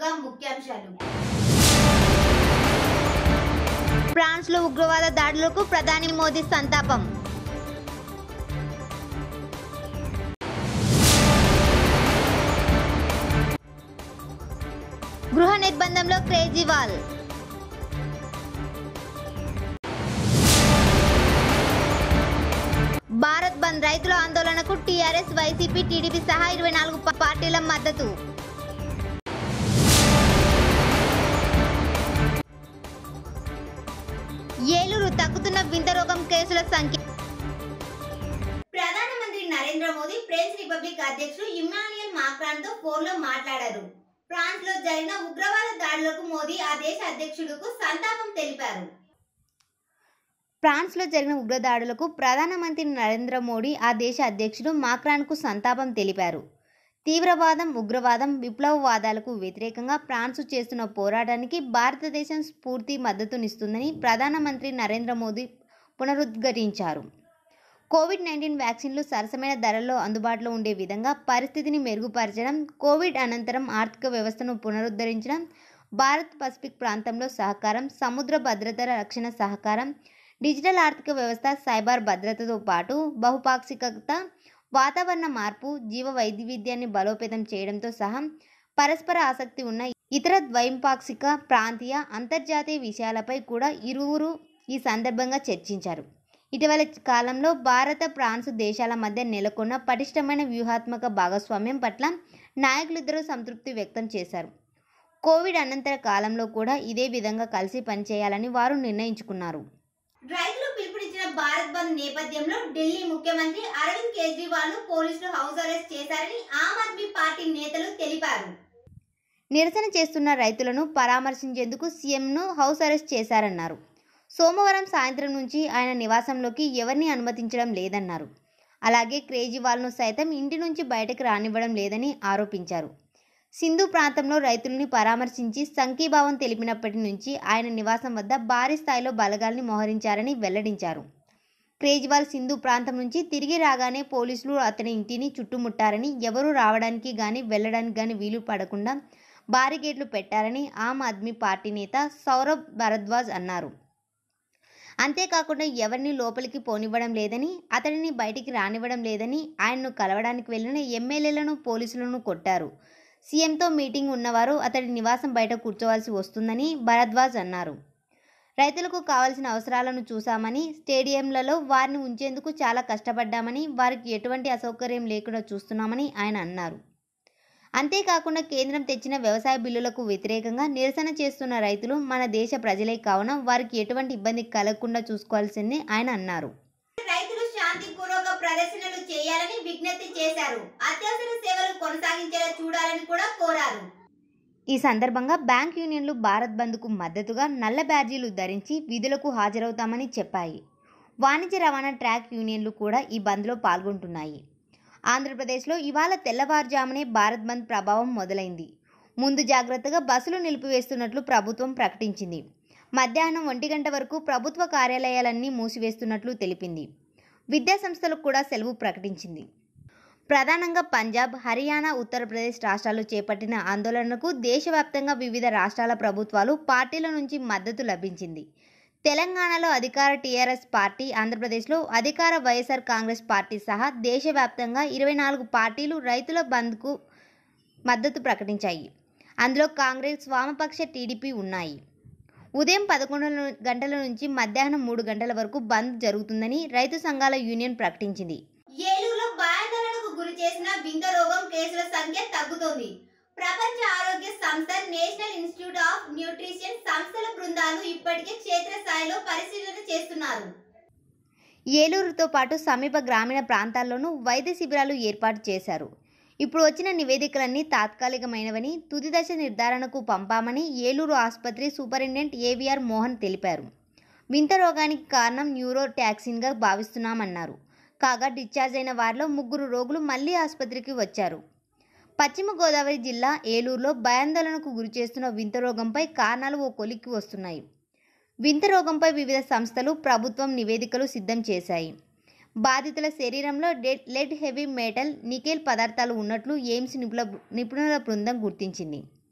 ముందుగా ముఖ్యాంశాలు ఫ్రాన్స్లో ఉగ్రవాద దాడులకు ప్రధాని మోదీ సంతాపం గృహ నిర్బంధంలో కేజ్రీవాల్ భారత్ బంద్ రైతుల ఆందోళనకు టీఆర్ఎస్ వైసీపీ టీడీపీ సహా ఇరవై నాలుగు పా- పార్టీల మద్దతు ఏలూరు తగ్గుతున్న వింత రోగం కేసుల సంఖ్య ప్రధానమంత్రి నరేంద్ర మోదీ ఫ్రెంచ్ రిపబ్లిక్ అధ్యక్షుడు ఇమాన్యుయల్ మాక్రాన్ తో ఫోన్ లో మాట్లాడారు ఫ్రాన్స్ లో జరిగిన ఉగ్రవాద దాడులకు మోదీ ఆ దేశ అధ్యక్షుడుకు సంతాపం తెలిపారు ఫ్రాన్స్లో జరిగిన ఉగ్రదాడులకు ప్రధానమంత్రి నరేంద్ర మోడీ ఆ దేశ అధ్యక్షుడు మాక్రాన్కు సంతాపం తెలిపారు తీవ్రవాదం ఉగ్రవాదం విప్లవవాదాలకు వ్యతిరేకంగా ఫ్రాన్స్ చేస్తున్న పోరాటానికి భారతదేశం స్ఫూర్తి మద్దతునిస్తుందని ప్రధానమంత్రి నరేంద్ర మోదీ పునరుద్ఘాటించారు కోవిడ్ నైన్టీన్ వ్యాక్సిన్లు సరసమైన ధరల్లో అందుబాటులో ఉండే విధంగా పరిస్థితిని మెరుగుపరచడం కోవిడ్ అనంతరం ఆర్థిక వ్యవస్థను పునరుద్ధరించడం భారత్ పసిఫిక్ ప్రాంతంలో సహకారం సముద్ర భద్రత రక్షణ సహకారం డిజిటల్ ఆర్థిక వ్యవస్థ సైబర్ భద్రతతో పాటు బహుపాక్షికత వాతావరణ మార్పు జీవ వైవిధ్యాన్ని బలోపేతం చేయడంతో సహా పరస్పర ఆసక్తి ఉన్న ఇతర ద్వైపాక్షిక ప్రాంతీయ అంతర్జాతీయ విషయాలపై కూడా ఇరువురు ఈ సందర్భంగా చర్చించారు ఇటీవల కాలంలో భారత ఫ్రాన్స్ దేశాల మధ్య నెలకొన్న పటిష్టమైన వ్యూహాత్మక భాగస్వామ్యం పట్ల నాయకులిద్దరూ సంతృప్తి వ్యక్తం చేశారు కోవిడ్ అనంతర కాలంలో కూడా ఇదే విధంగా కలిసి పనిచేయాలని వారు నిర్ణయించుకున్నారు రైతులు పిలుపునిచ్చిన భారత్ బంద్ నేపథ్యంలో ఢిల్లీ ముఖ్యమంత్రి అరవింద్ కేజ్రీవాల్ ను పోలీసులు హౌస్ అరెస్ట్ చేశారని ఆమ్ ఆద్మీ పార్టీ నేతలు తెలిపారు నిరసన చేస్తున్న రైతులను పరామర్శించేందుకు సీఎంను హౌస్ అరెస్ట్ చేశారన్నారు సోమవారం సాయంత్రం నుంచి ఆయన నివాసంలోకి ఎవరిని అనుమతించడం లేదన్నారు అలాగే కేజ్రీవాల్ను సైతం ఇంటి నుంచి బయటకు రానివ్వడం లేదని ఆరోపించారు సింధు ప్రాంతంలో రైతుల్ని పరామర్శించి సంఘీభావం తెలిపినప్పటి నుంచి ఆయన నివాసం వద్ద భారీ స్థాయిలో బలగాల్ని మోహరించారని వెల్లడించారు కేజ్రీవాల్ సింధు ప్రాంతం నుంచి తిరిగి రాగానే పోలీసులు అతని ఇంటిని చుట్టుముట్టారని ఎవరూ రావడానికి గాని వెళ్ళడానికి గాని వీలు పడకుండా బారిగేట్లు పెట్టారని ఆమ్ ఆద్మీ పార్టీ నేత సౌరభ్ భరద్వాజ్ అన్నారు అంతేకాకుండా ఎవరిని లోపలికి పోనివ్వడం లేదని అతడిని బయటికి రానివ్వడం లేదని ఆయన్ను కలవడానికి వెళ్ళిన ఎమ్మెల్యేలను పోలీసులను కొట్టారు సీఎంతో మీటింగ్ ఉన్నవారు అతడి నివాసం బయట కూర్చోవాల్సి వస్తుందని భరద్వాజ్ అన్నారు రైతులకు కావాల్సిన అవసరాలను చూశామని స్టేడియంలలో వారిని ఉంచేందుకు చాలా కష్టపడ్డామని వారికి ఎటువంటి అసౌకర్యం లేకుండా చూస్తున్నామని ఆయన అన్నారు అంతేకాకుండా కేంద్రం తెచ్చిన వ్యవసాయ బిల్లులకు వ్యతిరేకంగా నిరసన చేస్తున్న రైతులు మన దేశ ప్రజలే కావున వారికి ఎటువంటి ఇబ్బంది కలగకుండా చూసుకోవాల్సిందే ఆయన అన్నారు రైతులు శాంతిపూర్వక ప్రదర్శనలు చేయాలని విజ్ఞప్తి చేశారు అత్యవసర సేవలు కొనసాగించేలా చూడాలని కూడా కోరారు ఈ సందర్భంగా బ్యాంక్ యూనియన్లు భారత్ బంద్కు మద్దతుగా నల్ల బ్యాడ్జీలు ధరించి విధులకు హాజరవుతామని చెప్పాయి వాణిజ్య రవాణా ట్రాక్ యూనియన్లు కూడా ఈ బంద్లో పాల్గొంటున్నాయి ఆంధ్రప్రదేశ్లో ఇవాళ తెల్లవారుజామునే భారత్ బంద్ ప్రభావం మొదలైంది ముందు జాగ్రత్తగా బస్సులు నిలిపివేస్తున్నట్లు ప్రభుత్వం ప్రకటించింది మధ్యాహ్నం ఒంటి గంట వరకు ప్రభుత్వ కార్యాలయాలన్నీ మూసివేస్తున్నట్లు తెలిపింది విద్యాసంస్థలకు కూడా సెలవు ప్రకటించింది ప్రధానంగా పంజాబ్ హర్యానా ఉత్తరప్రదేశ్ రాష్ట్రాలు చేపట్టిన ఆందోళనకు దేశవ్యాప్తంగా వివిధ రాష్ట్రాల ప్రభుత్వాలు పార్టీల నుంచి మద్దతు లభించింది తెలంగాణలో అధికార టీఆర్ఎస్ పార్టీ ఆంధ్రప్రదేశ్లో అధికార వైఎస్ఆర్ కాంగ్రెస్ పార్టీ సహా దేశవ్యాప్తంగా ఇరవై నాలుగు పార్టీలు రైతుల బంద్కు మద్దతు ప్రకటించాయి అందులో కాంగ్రెస్ వామపక్ష టీడీపీ ఉన్నాయి ఉదయం పదకొండు ను- గంటల నుంచి మధ్యాహ్నం మూడు గంటల వరకు బంద్ జరుగుతుందని రైతు సంఘాల యూనియన్ ప్రకటించింది ఏలూరులో భయాందోళనకు గురి చేసిన వింత రోగం కేసుల సంఖ్య తగ్గుతోంది ప్రపంచ ఆరోగ్య సంస్థ నేషనల్ ఇన్స్టిట్యూట్ ఆఫ్ న్యూట్రిషన్ సంస్థల బృందాలు ఇప్పటికే క్షేత్రస్థాయిలో పరిశీలన చేస్తున్నారు ఏలూరుతో పాటు సమీప గ్రామీణ ప్రాంతాల్లోనూ వైద్య శిబిరాలు ఏర్పాటు చేశారు ఇప్పుడు వచ్చిన నివేదికలన్నీ తాత్కాలికమైనవని తుది దశ నిర్ధారణకు పంపామని ఏలూరు ఆసుపత్రి సూపరింటెండెంట్ ఏవిఆర్ మోహన్ తెలిపారు వింత రోగానికి కారణం న్యూరో టాక్సిన్గా భావిస్తున్నామన్నారు కాగా డిశ్చార్జ్ అయిన వారిలో ముగ్గురు రోగులు మళ్లీ ఆసుపత్రికి వచ్చారు పశ్చిమ గోదావరి జిల్లా ఏలూరులో భయాందోళనకు గురిచేస్తున్న వింత రోగంపై కారణాలు ఓ కొలిక్కి వస్తున్నాయి వింత రోగంపై వివిధ సంస్థలు ప్రభుత్వం నివేదికలు సిద్ధం చేశాయి బాధితుల శరీరంలో dead lead heavy metal nickel పదార్థాలు ఉన్నట్లు ఎయిమ్స్ నిపుణుల నిపుణుల బృందం గుర్తించింది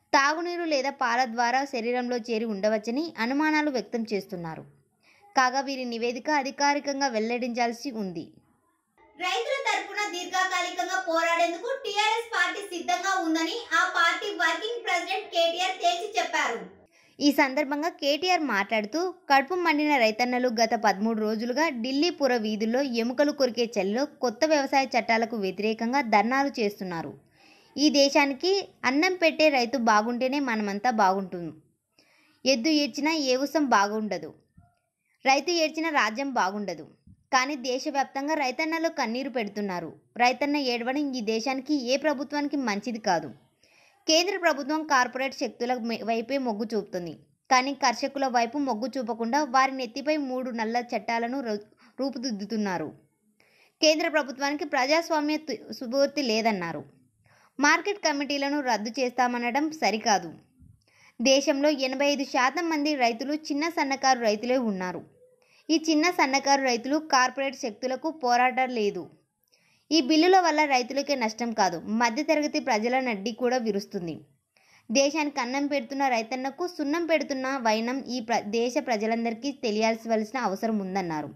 తాగునీరు లేదా పాల ద్వారా శరీరంలో చేరి ఉండవచ్చని అనుమానాలు వ్యక్తం చేస్తున్నారు కాగా వీరి నివేదిక అధికారికంగా వెల్లడించాల్సి ఉంది రైతుల తరపున దీర్ఘకాలికంగా పోరాడేందుకు టీఆర్ఎస్ పార్టీ సిద్ధంగా ఉందని ఆ పార్టీ వర్కింగ్ ప్రెసిడెంట్ కేటీఆర్ తేల్చి చెప్పారు ఈ సందర్భంగా కేటీఆర్ మాట్లాడుతూ కడుపు మండిన రైతన్నలు గత పదమూడు రోజులుగా ఢిల్లీ పుర వీధుల్లో ఎముకలు కొరికే చలిలో కొత్త వ్యవసాయ చట్టాలకు వ్యతిరేకంగా ధర్నాలు చేస్తున్నారు ఈ దేశానికి అన్నం పెట్టే రైతు బాగుంటేనే మనమంతా బాగుంటుంది ఎద్దు ఏడ్చినా ఏ ఉసం బాగుండదు రైతు ఏడ్చిన రాజ్యం బాగుండదు కానీ దేశవ్యాప్తంగా రైతన్నలు కన్నీరు పెడుతున్నారు రైతన్న ఏడవడం ఈ దేశానికి ఏ ప్రభుత్వానికి మంచిది కాదు కేంద్ర ప్రభుత్వం కార్పొరేట్ శక్తుల మె- వైపే మొగ్గు చూపుతుంది కానీ కర్షకుల వైపు మొగ్గు చూపకుండా వారి నెత్తిపై మూడు నల్ల చట్టాలను రు- రూపుదిద్దుతున్నారు కేంద్ర ప్రభుత్వానికి ప్రజాస్వామ్య తు- సుబూర్తి లేదన్నారు మార్కెట్ కమిటీలను రద్దు చేస్తామనడం సరికాదు దేశంలో ఎనభై ఐదు శాతం మంది రైతులు చిన్న సన్నకారు రైతులే ఉన్నారు ఈ చిన్న సన్నకారు రైతులు కార్పొరేట్ శక్తులకు పోరాటం లేదు ఈ బిల్లుల వల్ల రైతులకే నష్టం కాదు మధ్యతరగతి ప్రజల నడ్డి కూడా విరుస్తుంది దేశానికి అన్నం పెడుతున్న రైతన్నకు సున్నం పెడుతున్న వైనం ఈ ప్ర దేశ ప్రజలందరికీ తెలియాల్సిన అవసరం ఉందన్నారు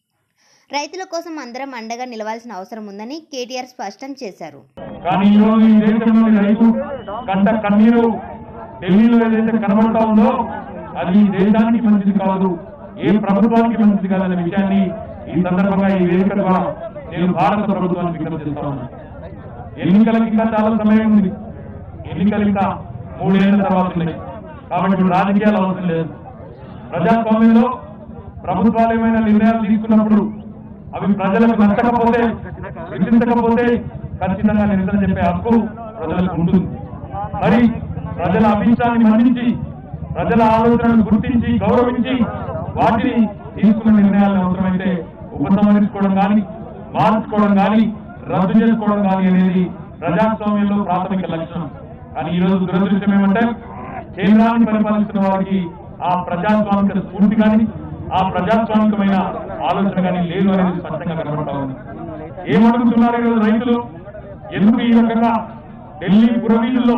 రైతుల కోసం అందరం అండగా నిలవాల్సిన అవసరం ఉందని కేటీఆర్ స్పష్టం చేశారు కానీ ఈ రోజు ఈ దేశంలోని రైతు కంట కన్నీరు ఢిల్లీలో ఏదైతే కనబడతా ఉందో అది ఈ దేశానికి మంచిది కాదు ఏ ప్రభుత్వానికి మంచిది కాదనే విషయాన్ని ఈ సందర్భంగా ఈ వేదిక ద్వారా నేను భారత ప్రభుత్వానికి విజ్ఞప్తి చేస్తా ఉన్నాను ఎన్నికలకి ఇంకా చాలా సమయం ఉంది ఎన్నికలు ఇంకా మూడేళ్ల తర్వాత ఉన్నాయి కాబట్టి ఇప్పుడు రాజకీయాలు అవసరం లేదు ప్రజాస్వామ్యంలో ప్రభుత్వాలు ఏమైనా నిర్ణయాలు తీసుకున్నప్పుడు అవి ప్రజలకు నచ్చకపోతే విధించకపోతే ఖచ్చితంగా నిరసన చెప్పే హక్కు ప్రజలకు ఉంటుంది మరి ప్రజల అభిష్టాన్ని మన్నించి ప్రజల ఆలోచనలను గుర్తించి గౌరవించి వాటిని తీసుకున్న నిర్ణయాలను అవసరమైతే ఉపసంహరించుకోవడం కానీ మార్చుకోవడం కానీ రద్దు చేసుకోవడం కానీ అనేది ప్రజాస్వామ్యంలో ప్రాథమిక లక్షణం కానీ ఈ రోజు దురదృష్టం ఏమంటే కేంద్రాన్ని పరిపాలిస్తున్న వారికి ఆ ప్రజాస్వామిక స్ఫూర్తి కానీ ఆ ప్రజాస్వామికమైన ఆలోచన కానీ లేదు అనేది స్పష్టంగా కనబడతా ఉంది ఏమడుగుతున్నారు ఈరోజు రైతులు ఎందుకు ఈ రకంగా ఢిల్లీ పురవీధుల్లో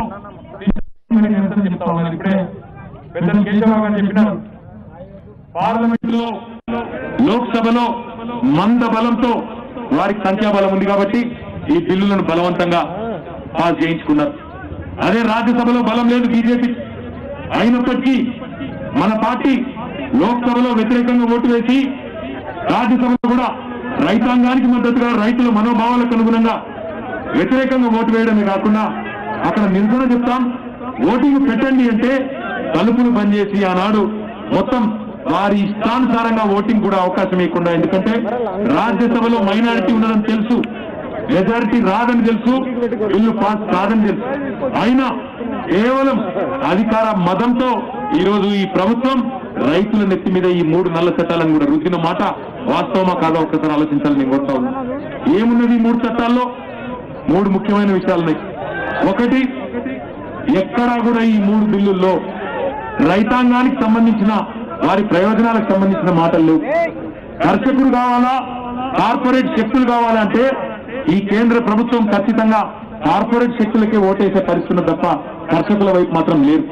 నిరసన చెప్తా ఉన్నారు ఇప్పుడే పెద్దలు కేశవరావు గారు చెప్పినారు పార్లమెంట్ లో లోక్సభలో మంద బలంతో వారికి సంఖ్యాబలం ఉంది కాబట్టి ఈ బిల్లులను బలవంతంగా పాస్ చేయించుకున్నారు అదే రాజ్యసభలో బలం లేదు బీజేపీ అయినప్పటికీ మన పార్టీ లోక్సభలో వ్యతిరేకంగా ఓటు వేసి రాజ్యసభలో కూడా రైతాంగానికి మద్దతుగా రైతుల మనోభావాలకు అనుగుణంగా వ్యతిరేకంగా ఓటు వేయడమే కాకుండా అక్కడ నిరసన చెప్తాం ఓటింగ్ పెట్టండి అంటే తలుపులు బంద్ చేసి ఆనాడు మొత్తం వారి ఇష్టానుసారంగా ఓటింగ్ కూడా అవకాశం ఇవ్వకుండా ఎందుకంటే రాజ్యసభలో మైనారిటీ ఉన్నదని తెలుసు మెజారిటీ రాదని తెలుసు బిల్లు పాస్ కాదని తెలుసు అయినా కేవలం అధికార మదంతో ఈ రోజు ఈ ప్రభుత్వం రైతుల నెత్తి మీద ఈ మూడు నల్ల చట్టాలను కూడా రుద్దిన మాట వాస్తవమా కాదా ఒక్కసారి ఆలోచించాలని నేను కోరుతా ఉన్నా ఏమున్నది ఈ మూడు చట్టాల్లో మూడు ముఖ్యమైన విషయాలు ఉన్నాయి ఒకటి ఎక్కడా కూడా ఈ మూడు బిల్లుల్లో రైతాంగానికి సంబంధించిన వారి ప్రయోజనాలకు సంబంధించిన మాటలు లేవు కర్షకుడు కావాలా కార్పొరేట్ శక్తులు కావాలంటే ఈ కేంద్ర ప్రభుత్వం ఖచ్చితంగా కార్పొరేట్ శక్తులకే ఓటేసే పరిస్థితులు తప్ప కర్షకుల వైపు మాత్రం లేదు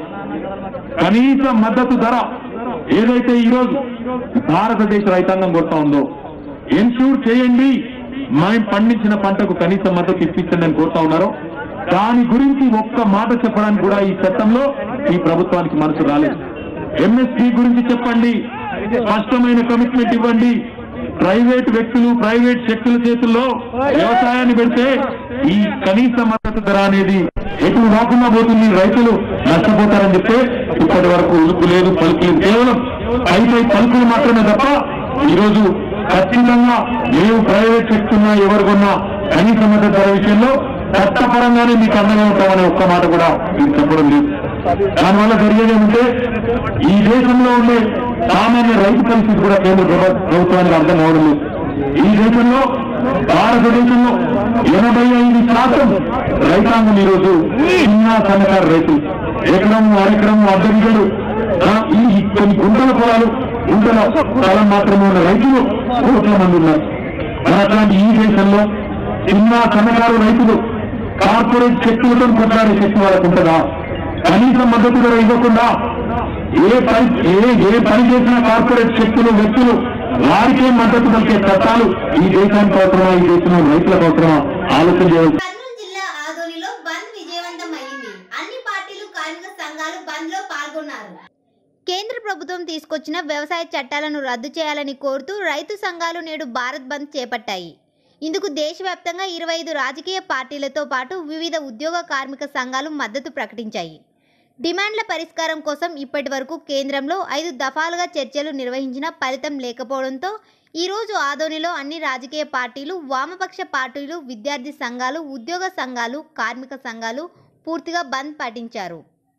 కనీస మద్దతు ధర ఏదైతే ఈ రోజు భారతదేశ రైతాంగం కొడతా ఉందో ఎన్షూర్ చేయండి మేము పండించిన పంటకు కనీస మద్దతు ఇప్పించండి అని కోరుతా ఉన్నారో దాని గురించి ఒక్క మాట చెప్పడానికి కూడా ఈ చట్టంలో ఈ ప్రభుత్వానికి మనసు రాలేదు ఎంఎస్పీ గురించి చెప్పండి స్పష్టమైన కమిట్మెంట్ ఇవ్వండి ప్రైవేట్ వ్యక్తులు ప్రైవేట్ శక్తుల చేతుల్లో వ్యవసాయాన్ని పెడితే ఈ కనీస మద్దతు ధర అనేది ఎటు రాకుండా పోతుంది రైతులు నష్టపోతారని చెప్తే ఇప్పటి వరకు ఉలుపు లేదు పలుకు లేదు కేవలం పై పై పలుకులు మాత్రమే తప్ప ఈరోజు ఖచ్చితంగా మేము ప్రైవేట్ శక్తున్నా ఎవరు కొన్నా కనీస మద్దతు ధర విషయంలో చట్టపరంగానే మీకు అండగా ఉంటామనే ఒక్క మాట కూడా మీరు చెప్పడం లేదు దానివల్ల జరిగేది ఏమంటే ఈ దేశంలో ఉండే సామాన్య రైతు పరిస్థితి కూడా కేంద్ర ప్రభు- ప్రభుత్వానికి అర్థం కావడం లేదు ఈ దేశంలో భారతదేశంలో ఎనభై ఐదు శాతం రైతాంగం ఈరోజు చిన్న సన్నకారు రైతులు ఎకరం అరెకరం అద్దెలు ఈ ఈ కొన్ని గుంటల పొలాలు గుంటల స్థలం మాత్రమే ఉన్న రైతులు కోట్ల మంది ఉన్నారు మరి అట్లాంటి ఈ దేశంలో చిన్న సన్నకారు రైతులు కార్పొరేట్ శక్తులతో కొట్లాడే శక్తి వాళ్ళకు ఉంటుందా కనీస మద్దతు కూడా ఇవ్వకుండా ఏ పని ఏ ఏ పని చేసిన కార్పొరేట్ శక్తులు వ్యక్తులు వారికే మద్దతు పలికే చట్టాలు ఈ దేశానికి అవసరమా ఈ దేశంలో రైతులకు అవసరమా ఆలోచన చేయాలి కర్నూలు జిల్లా ఆదోనిలో బంద్ విజయవంతం అయింది అన్ని పార్టీలు కార్మిక సంఘాలు బంద్ లో పాల్గొన్నారు కేంద్ర ప్రభుత్వం తీసుకొచ్చిన వ్యవసాయ చట్టాలను రద్దు చేయాలని కోరుతూ రైతు సంఘాలు నేడు భారత్ బంద్ చేపట్టాయి ఇందుకు దేశవ్యాప్తంగా ఇరవై ఐదు రాజకీయ పార్టీలతో పాటు వివిధ ఉద్యోగ కార్మిక సంఘాలు మద్దతు ప్రకటించాయి డిమాండ్ల పరిష్కారం కోసం ఇప్పటి వరకు కేంద్రంలో ఐదు దఫాలుగా చర్చలు నిర్వహించిన ఫలితం లేకపోవడంతో ఈరోజు ఆదోనిలో అన్ని రాజకీయ పార్టీలు వామపక్ష పార్టీలు విద్యార్థి సంఘాలు ఉద్యోగ సంఘాలు కార్మిక సంఘాలు పూర్తిగా బంద్ పాటించారు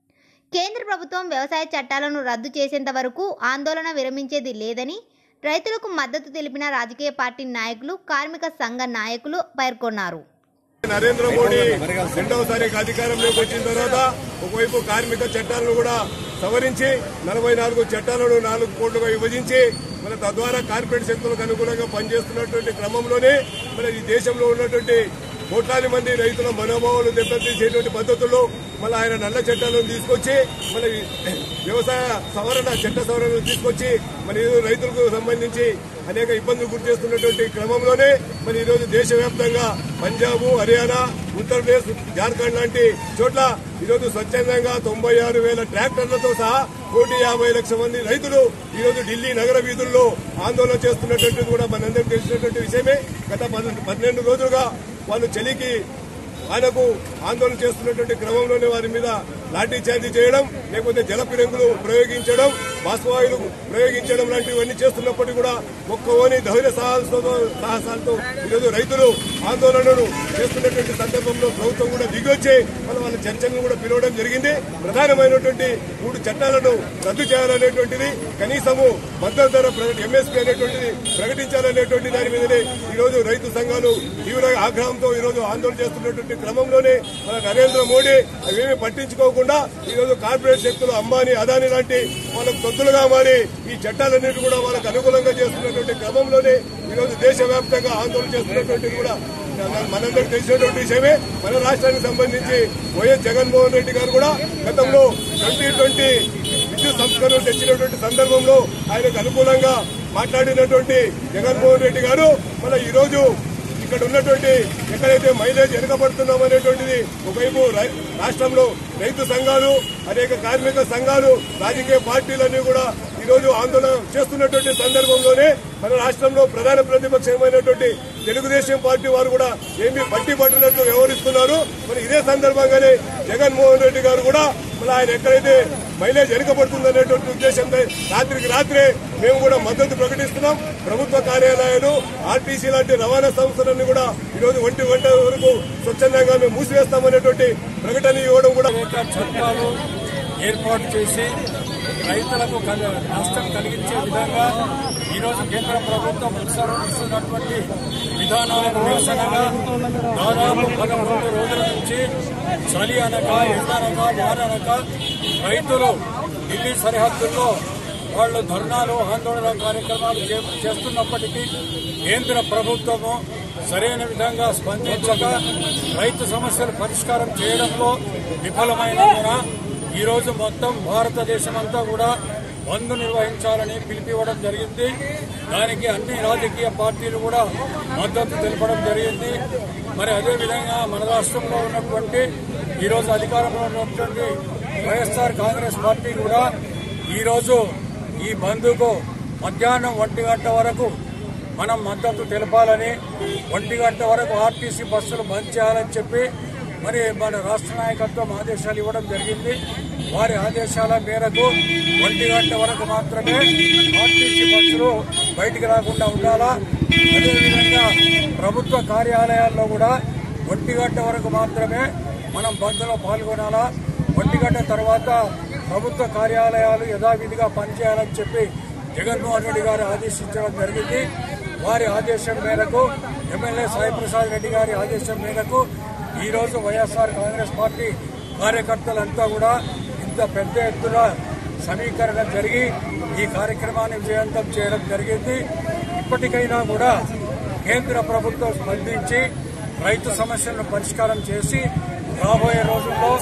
కేంద్ర ప్రభుత్వం వ్యవసాయ చట్టాలను రద్దు చేసేంత వరకు ఆందోళన విరమించేది లేదని రైతులకు మద్దతు తెలిపిన రాజకీయ పార్టీ నాయకులు కార్మిక సంఘ నాయకులు పేర్కొన్నారు నరేంద్ర మోడీ రెండవసారి అధికారంలోకి వచ్చిన తర్వాత ఒకవైపు కార్మిక చట్టాలను కూడా సవరించి నలభై నాలుగు చట్టాలను నాలుగు కోట్లుగా విభజించి మన తద్వారా కార్పొరేట్ శక్తులకు అనుకూలంగా పనిచేస్తున్నటువంటి క్రమంలోనే మన ఈ దేశంలో ఉన్నటువంటి కోట్లాది మంది రైతుల మనోభావాలు దెబ్బతీసేటువంటి పద్ధతుల్లో మళ్ళీ ఆయన నల్ల చట్టాలను తీసుకొచ్చి మన ఈ వ్యవసాయ సవరణ చట్ట సవరణలు తీసుకొచ్చి మన ఈ రైతులకు సంబంధించి అనేక ఇబ్బందులు గురి చేస్తున్నటువంటి క్రమంలోనే మరి ఈరోజు దేశవ్యాప్తంగా పంజాబ్ హర్యానా ఉత్తరప్రదేశ్ జార్ఖండ్ లాంటి చోట్ల ఈరోజు స్వచ్ఛందంగా తొంభై ఆరు వేల ట్రాక్టర్లతో సహా కోటి యాభై లక్షల మంది రైతులు ఈరోజు ఢిల్లీ నగర వీధుల్లో ఆందోళన చేస్తున్నటువంటిది కూడా మనందరికీ తెలిసినటువంటి విషయమే గత పన్నెండు- పన్నెండు రోజులుగా వాళ్ళు చలికి ఆయనకు ఆందోళన చేస్తున్నటువంటి క్రమంలోనే వారి మీద లాఠీ చార్జీ చేయడం లేకపోతే జల పిరంగులు ప్రయోగించడం బాష్పవాయులు ప్రయోగించడం లాంటివన్నీ చేస్తున్నప్పటికీ కూడా ఒక్కవని ధైర్య సాహసాలతో సాహసాలతో ఈరోజు రైతులు ఆందోళనను చేస్తున్నటువంటి సందర్భంలో ప్రభుత్వం కూడా దిగొచ్చి మన వాళ్ళ చర్చలను కూడా పిలవడం జరిగింది ప్రధానమైనటువంటి మూడు చట్టాలను రద్దు చేయాలనేటువంటిది కనీసము మద్దతు ధర ఎంఎస్పీ అనేటువంటిది ప్రకటించాలనేటువంటి దాని మీదనే ఈ రోజు రైతు సంఘాలు తీవ్ర ఆగ్రహంతో ఈ రోజు ఆందోళన చేస్తున్నటువంటి క్రమంలోనే మన నరేంద్ర మోడీ అవేమీ పట్టించుకోకుండా ఈ రోజు కార్పొరేట్ శక్తులు అంబానీ అదాని లాంటి వాళ్ళకు తొత్తులుగా మారి ఈ చట్టాలన్నిటి కూడా వాళ్ళకు అనుకూలంగా చేస్తున్నటువంటి క్రమంలోనే ఈ రోజు దేశవ్యాప్తంగా ఆందోళన చేస్తున్నటువంటిది కూడా మనందరికి తెలిసినటువంటి విషయమే మన రాష్ట్రానికి సంబంధించి వైఎస్ జగన్మోహన్ రెడ్డి గారు కూడా గతంలో ట్వంటీ ట్వంటీ విద్యుత్ సంస్కరణ తెచ్చినటువంటి సందర్భంలో ఆయనకు అనుకూలంగా మాట్లాడినటువంటి జగన్మోహన్ రెడ్డి గారు మన ఈ రోజు ఇక్కడ ఉన్నటువంటి ఎక్కడైతే మైలేజ్ వెనుకబడుతున్నాం అనేటువంటిది ఒకవైపు రై- రాష్ట్రంలో రైతు సంఘాలు అనేక కార్మిక సంఘాలు రాజకీయ పార్టీలన్నీ కూడా ఈ రోజు ఆందోళన చేస్తున్నటువంటి సందర్భంలోనే మన రాష్ట్రంలో ప్రధాన ప్రతిపక్షమైనటువంటి తెలుగుదేశం పార్టీ వారు కూడా ఏమీ పట్టి పట్టినట్లు వ్యవహరిస్తున్నారు మరి ఇదే సందర్భంగానే జగన్మోహన్ రెడ్డి గారు కూడా మరి ఆయన ఎక్కడైతే మైలేజ్ వెనుకబడుతుందనేటువంటి ఉద్దేశంతో రాత్రికి రాత్రే మేము కూడా మద్దతు ప్రకటిస్తున్నాం ప్రభుత్వ కార్యాలయాలు ఆర్టీసీ లాంటి రవాణా సంస్థలన్నీ కూడా ఈరోజు ఒంటి గంట వరకు స్వచ్ఛందంగా మేము మూసివేస్తామనేటువంటి ప్రకటన ఇవ్వడం కూడా అనేక చట్టాలు ఏర్పాటు చేసి రైతులకు కల- నష్టం కలిగించే విధంగా ఈరోజు కేంద్ర ప్రభుత్వం అనుసరిస్తున్నటువంటి విధానాలకు నిరసనగా దాదాపు పదకొండు రోజుల నుంచి చలి అనక ఎండ అనక వాన అనక రైతులు ఢిల్లీ సరిహద్దుల్లో వాళ్ళు ధర్నాలు ఆందోళన కార్యక్రమాలు చే- చేస్తున్నప్పటికీ కేంద్ర ప్రభుత్వము సరైన విధంగా స్పందించక రైతు సమస్యలు పరిష్కారం చేయడంలో విఫలమైనందున ఈరోజు మొత్తం భారతదేశం అంతా కూడా బంద్ నిర్వహించాలని పిలిపివ్వడం జరిగింది దానికి అన్ని రాజకీయ పార్టీలు కూడా మద్దతు తెలపడం జరిగింది మరి అదేవిధంగా మన రాష్ట్రంలో ఉన్నటువంటి ఈరోజు అధికారంలో ఉన్నటువంటి వైఎస్ఆర్ కాంగ్రెస్ పార్టీ కూడా ఈరోజు ఈ బంద్కు మధ్యాహ్నం ఒంటి గంట వరకు మనం మద్దతు తెలపాలని ఒంటి గంట వరకు ఆర్టీసీ బస్సులు బంద్ చేయాలని చెప్పి మరి మన రాష్ట్ర నాయకత్వం ఆదేశాలు ఇవ్వడం జరిగింది వారి ఆదేశాల మేరకు ఒంటి గంట వరకు మాత్రమే ఆర్టీసీ బస్సులు బయటికి రాకుండా ఉండాలా అదేవిధంగా ప్రభుత్వ కార్యాలయాల్లో కూడా ఒంటి గంట వరకు మాత్రమే మనం బంద్లో పాల్గొనాలా ఒంటి గంట తర్వాత ప్రభుత్వ కార్యాలయాలు యథావిధిగా పనిచేయాలని చెప్పి జగన్మోహన్ రెడ్డి గారు ఆదేశించడం జరిగింది వారి ఆదేశం మేరకు ఎమ్మెల్యే సాయిప్రసాద్ రెడ్డి గారి ఆదేశం మేరకు ఈ రోజు వైఎస్ఆర్ కాంగ్రెస్ పార్టీ కార్యకర్తలంతా కూడా ఇంత పెద్ద ఎత్తున సమీకరణ జరిగి ఈ కార్యక్రమాన్ని విజయవంతం చేయడం జరిగింది ఇప్పటికైనా కూడా కేంద్ర ప్రభుత్వం స్పందించి రైతు సమస్యలను పరిష్కారం చేసి రాబోయే రోజుల్లో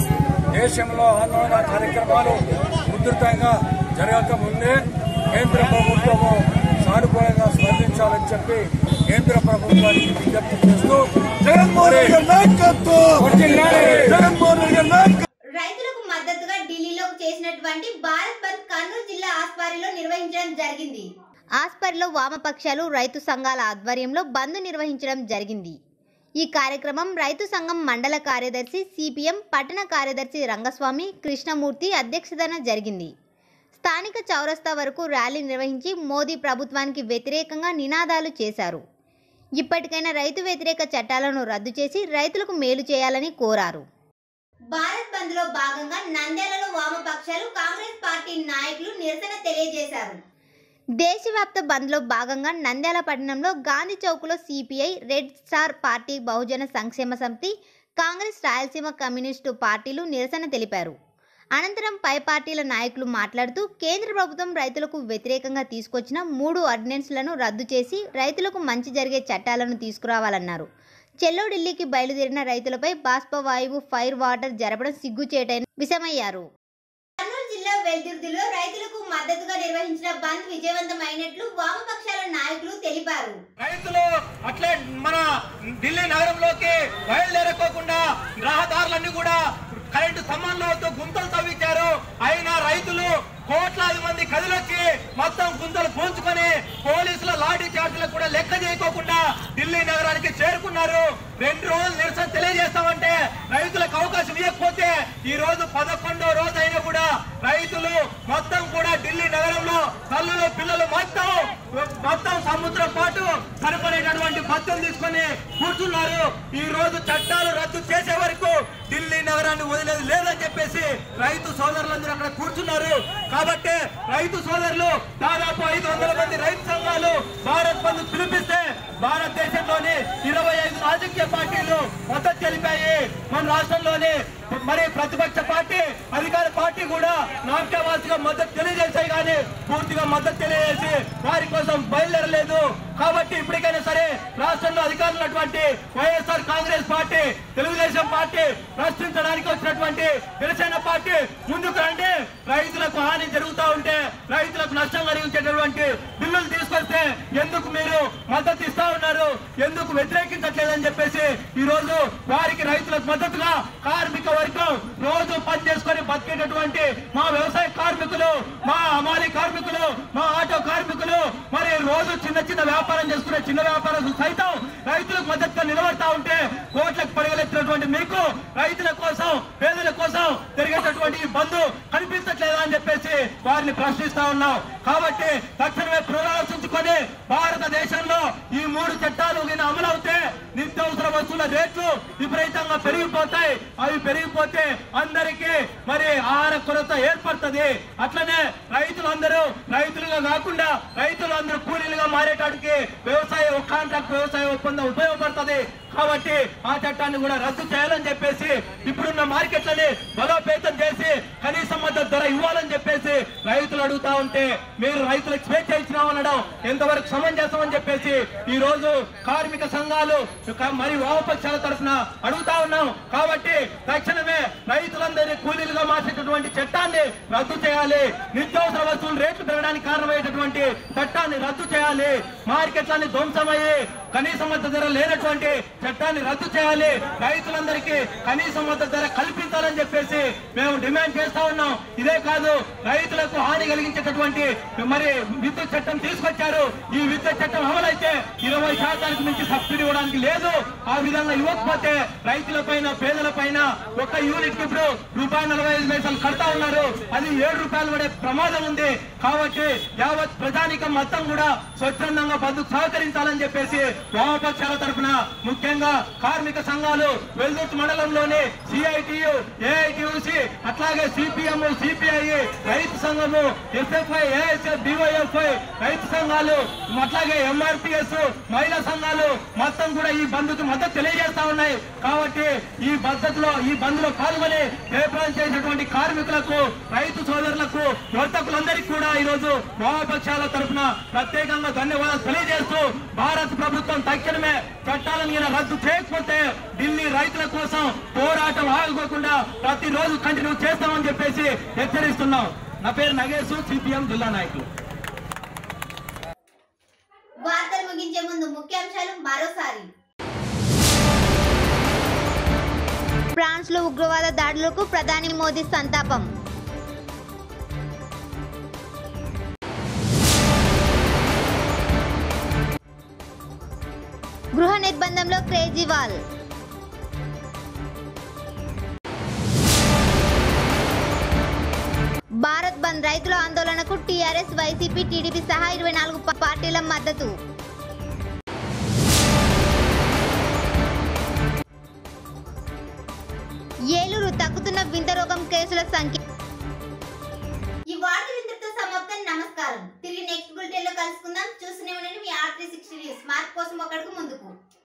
దేశంలో ఆందోళన కార్యక్రమాలు ఉధృతంగా జరగక ముందే కేంద్ర ప్రభుత్వము సానుకూలంగా స్పందించాలని చెప్పి కేంద్ర ప్రభుత్వానికి విజ్ఞప్తి చేస్తూ జగన్మోహన్ రెడ్డి గారి నాయకత్వం జగన్మోహన్ రెడ్డి గారి నాయకత్వం రైతులకు మద్దతుగా ఢిల్లీలో చేసినటువంటి భారత్ బంద్ కర్నూలు జిల్లా ఆస్పారిలో నిర్వహించడం జరిగింది ఆస్పర్లో వామపక్షాలు రైతు సంఘాల ఆధ్వర్యంలో బంద్ నిర్వహించడం జరిగింది ఈ కార్యక్రమం రైతు సంఘం మండల కార్యదర్శి సిపిఎం పట్టణ కార్యదర్శి రంగస్వామి కృష్ణమూర్తి అధ్యక్షతన జరిగింది స్థానిక చౌరస్తా వరకు ర్యాలీ నిర్వహించి మోదీ ప్రభుత్వానికి వ్యతిరేకంగా నినాదాలు చేశారు ఇప్పటికైనా రైతు వ్యతిరేక చట్టాలను రద్దు చేసి రైతులకు మేలు చేయాలని కోరారు భారత్ బంద్ లో భాగంగా నంద్యాలలో వామపక్షాలు కాంగ్రెస్ పార్టీ నాయకులు నిరసన తెలియజేశారు దేశవ్యాప్త బంద్లో భాగంగా నంద్యాల పట్టణంలో గాంధీ చౌక్లో CPI red star party Bahujan Sankshema Samiti Congress Rayalaseema communist పార్టీలు నిరసన తెలిపారు అనంతరం పై పార్టీల నాయకులు మాట్లాడుతూ కేంద్ర ప్రభుత్వం రైతులకు వ్యతిరేకంగా తీసుకొచ్చిన మూడు ఆర్డినెన్స్లను రద్దు చేసి రైతులకు మంచి జరిగే చట్టాలను తీసుకురావాలన్నారు చెల్లో ఢిల్లీకి బయలుదేరిన రైతులపై బాష్పవాయువు ఫైర్ వాటర్ జరపడం సిగ్గుచేటని విషమయ్యారు కర్నూలు జిల్లా వెల్దుర్తిలో రైతులకు మద్దతుగా నిర్వహించిన బంద్ విజయవంతమైనట్లు వామపక్షాల నాయకులు తెలిపారు రైతులు అట్లే మన ఢిల్లీ నగరంలోకి బయలుదేరకోకుండా రహదారులన్నీ కూడా కరెంటు స్తంభంలో గుంతలు తవ్వించారు అయినా రైతులు కోట్లాది మంది కదిలొచ్చి మొత్తం గుంతలు పూంచుకొని పోలీసుల లాఠీ చార్జీలకు కూడా లెక్క చేయకోకుండా ఢిల్లీ నగరానికి చేరుకున్నారు రెండు రోజులు నిరసన తెలియజేస్తామంటే రైతులకు అవకాశం ఇవ్వకపోతే ఈ రోజు పదకొండో రోజు అయినా కూడా రైతులు మొత్తం కూడా ఢిల్లీ నగరంలో తల్లులు పిల్లలు మొత్తం మొత్తం సముద్రం పాటు సరిపడేటటువంటి భత్యం తీసుకొని కూర్చున్నారు ఈ రోజు చట్టాలు రద్దు చేసే వరకు ఢిల్లీ నగరాన్ని వదిలేదు లేదని చెప్పేసి రైతు సోదరులందరూ అక్కడ కూర్చున్నారు కాబట్టి రైతు సోదరులు దాదాపు ఐదు వందల మంది రైతు సంఘాలు భారత్ బంద్ పిలిపిస్తే భారతదేశంలోని ఇరవై ఐదు రాజకీయ పార్టీలు మద్దతు తెలిపాయి మన రాష్ట్రంలోని మరి ప్రతిపక్ష పార్టీ అధికార పార్టీ కూడా నాట్యవాసిగా మద్దతు తెలియజేశాయి కానీ పూర్తిగా మద్దతు తెలియజేసి వారి కోసం బయలుదేరలేదు కాబట్టి ఇప్పటికైనా సరే రాష్ట్రంలో అధికారులు ఉన్నటువంటి YSR Congress party Telugu Desam party ప్రశ్నించడానికి వచ్చినటువంటి జనసేన పార్టీ ముందుకు రండి రైతులకు హాని జరుగుతూ ఉంటే రైతులకు నష్టం కలిగించేటటువంటి బిల్లులు తీసుకొస్తే ఎందుకు మీరు మద్దతు ఇస్తా ఉన్నారు ఎందుకు వ్యతిరేకించట్లేదని చెప్పేసి ఈ రోజు వారికి రైతులకు మద్దతుగా కార్మిక వర్గం రోజు పని చేసుకొని బతికేటటువంటి మా వ్యవసాయ కార్మికులు మా అమాలి కార్మికులు మా ఆటో కార్మికులు మరి రోజు చిన్న చిన్న వ్యాపారం చేసుకునే చిన్న వ్యాపారస్తులు సైతం రైతులకు మద్దతుగా నిలబడతా ఉంటే కోట్లకు పడగలెత్తినటువంటి మీకు రైతుల కోసం పేదల కోసం జరిగేటటువంటి ఈ బంధు కనిపించట్లేదా అని చెప్పేసి వారిని ప్రశ్నిస్తా ఉన్నాం కాబట్టి తక్షణమే పునరాలోచించుకొని భారతదేశంలో ఈ మూడు చట్టాలు గిన అమలవుతే నిత్యావసర వస్తువుల రేట్లు విపరీతంగా పెరిగిపోతాయి అవి పెరిగిపోతే అందరికీ మరి ఆహార కొరత ఏర్పడుతుంది అట్లనే రైతులందరూ రైతులుగా కాకుండా రైతులందరూ కూలీలుగా మారేటానికి వ్యవసాయ కాంట్రాక్ట్ వ్యవసాయ ఒప్పందం ఉపయోగపడుతుంది కాబట్టి ఆ చట్టాన్ని కూడా రద్దు చేయాలని చెప్పేసి ఇప్పుడున్న మార్కెట్లని బలోపేతం చేసి కనీస మద్దతు ధర ఇవ్వాలని చెప్పేసి రైతులు అడుగుతా ఉంటే మీరు రైతులకు స్వేచ్ఛ ఇచ్చినామనడం ఎంతవరకు సమంజసం అని చెప్పేసి ఈ రోజు కార్మిక సంఘాలు క- మరి వామపక్షాల తరఫున అడుగుతా ఉన్నాం కాబట్టి తక్షణమే రైతులందరినీ కూలీలుగా మార్చేటటువంటి చట్టాన్ని రద్దు చేయాలి నిత్యావసర వస్తువులు రేట్లు పెరగడానికి కారణమయ్యేటటువంటి చట్టాన్ని రద్దు చేయాలి మార్కెట్లన్నీ ధ్వంసమయ్యి కనీస మద్దతు ధర లేనటువంటి చట్టాన్ని రద్దు చేయాలి రైతులందరికీ కనీస మద్దతు ధర కల్పించాలని చెప్పేసి మేము డిమాండ్ చేస్తా ఉన్నాం ఇదే కాదు రైతులకు హాని కలిగించేటటువంటి మరి విద్యుత్ చట్టం తీసుకొచ్చారు ఈ విద్యుత్ చట్టం అమలైతే ఇరవై శాతానికి మించి సబ్సిడీ ఇవ్వడానికి లేదు ఆ విధంగా ఇవ్వకపోతే రైతుల పైన పేదల పైన ఒక యూనిట్ కి ఇప్పుడు రూపాయి నలభై ఐదు పైసలు కడతా ఉన్నారు అది ఏడు రూపాయలు పడే ప్రమాదం ఉంది కాబట్టి యావత్ ప్రజానికం మొత్తం కూడా స్వచ్ఛందంగా బంధుకు సహకరించాలని చెప్పేసి వామపక్షాల తరఫున ముఖ్యంగా కార్మిక సంఘాలు వెల్దుర్తి మండలంలోని సిఐటియు ఏఐటియుసి అట్లాగే సిపిఎం సిపిఐ రైతు సంఘము ఎస్ఎఫ్ఐ ఏఎస్ఎఫ్ డివైఎఫ్ఐ రైతు సంఘాలు అట్లాగే ఎంఆర్పిఎస్ మహిళా సంఘాలు మొత్తం కూడా ఈ బంధుకు మద్దతు తెలియజేస్తా ఉన్నాయి కాబట్టి ఈ పద్ధతిలో ఈ బంద్ లో పాల్గొని జయప్రదం చేసినటువంటి కార్మికులకు రైతు సోదరులకు వర్తకులందరికీ కూడా ఈ రోజు వామపక్షాల తరఫున ప్రత్యేకంగా ధన్యవాదాలు తెలియజేస్తూ భారత ప్రభుత్వం తక్షణమే చట్టాలను ఈయన రద్దు చేయకపోతే ఢిల్లీ రైతుల కోసం పోరాటం ఆగిపోకుండా ప్రతిరోజు కంటిన్యూ చేస్తామని చెప్పేసి హెచ్చరిస్తున్నాం నా పేరు నగేష్ సిపిఎం జిల్లా నాయకులు వార్తలు ముగించే ముందు ముఖ్యాంశాలు మరోసారి ఫ్రాన్స్లో ఉగ్రవాద దాడులకు ప్రధాని మోదీ సంతాపం గృహ నిర్బంధంలో కేజ్రీవాల్ భారత్ బంద్ రైతుల ఆందోళనకు టీఆర్ఎస్ వైసీపీ టీడీపీ సహా ఇరవై నాలుగు పా- పార్టీల మద్దతు ఏలూరు తగ్గుతున్న వింత రోగం కేసుల సంఖ్య ఈ వార్తలు ఇంతటితో సమాప్తం నమస్కారం తిరిగి నెక్స్ట్ బులెటిన్ లో కలుసుకుందాం చూస్తూనే ఉండండి మీ R three sixty news mark కోసం ఒకడుగు ముందుకు